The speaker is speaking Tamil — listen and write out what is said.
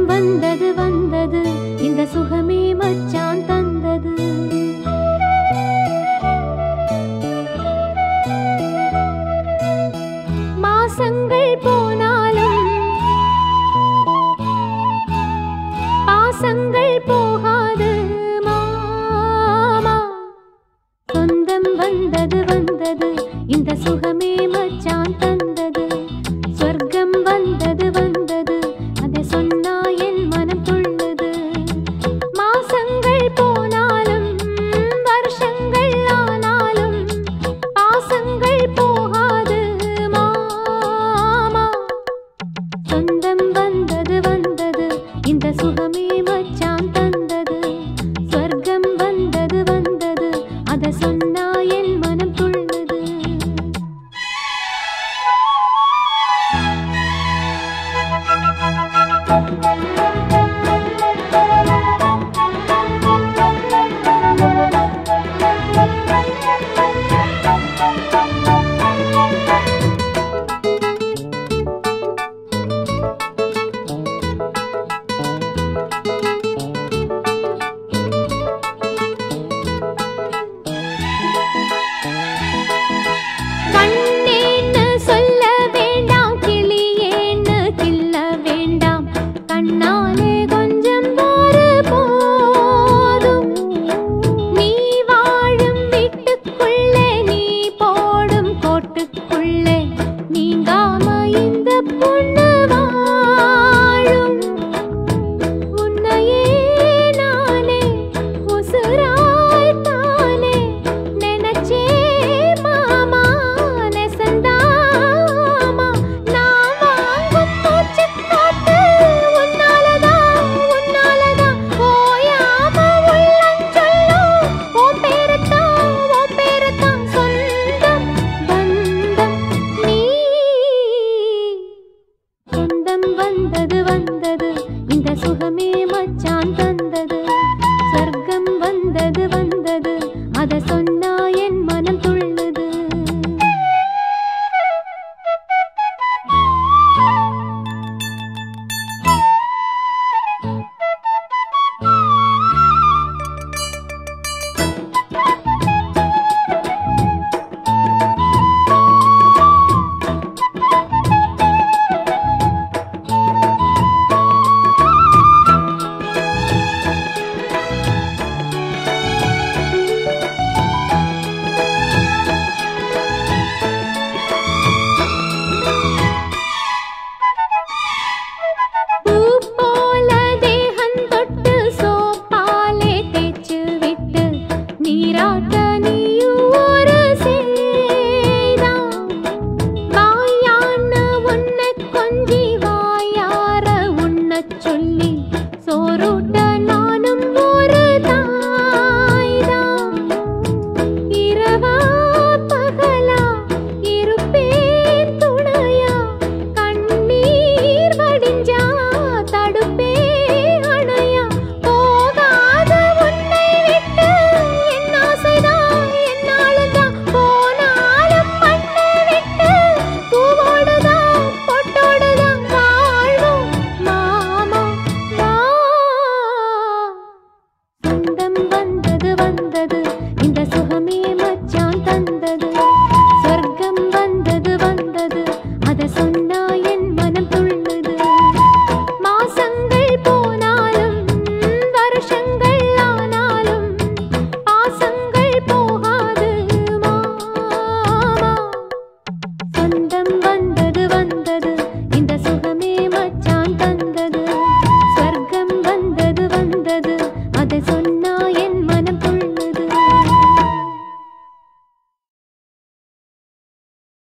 வந்தது வந்தது இந்த சுகமே மச்சான் தந்தது மாசங்கள் போனாலும் பாசங்கள் போகாது மாமா சொந்தம் வந்தது வந்தது இந்த சுகமே மச்சான் தந்தது சொர்க்கம் வந்தது வந்தது அதை சொன்னா என் மனம் துள்ளுது மாசங்கள் போனாலும் வருஷங்கள் ஆனாலும் பாசங்கள் போகாது மாமா சொந்தம் வந்தது வந்தது இந்த சுகமே மச்சான் தந்தது சொர்க்கம் வந்தது வந்தது அத சொன்னா என் மனம் துள்ளுது கண்ணேன்னு சொல்ல வேண்டாம் கிளியேன்னு கில்ல வேண்டாம் கண்ணாலே கொஞ்சம் பாரு போதும் நீ வாழும் வீட்டுக்குள்ளே நீ போடும் கோட்டுக்குள்ளே நீங்காம இந்த பொண்ணு வாழும் உன்னையே நானே உசுராய் தானே நினைச்சே மாமா நெசந்தாமா நான் வாங்கும் மூச்சு காத்து உன்னாலதான் உன்னாலதான் ஓயாம உள்ளஞ்சொல்லும் உன் பேரத்தான் உன் பேரத்தான் சொந்தம் பந்தம் நீ சொந்தம் வந்தது வந்தது இந்த சுகமே மச்சான்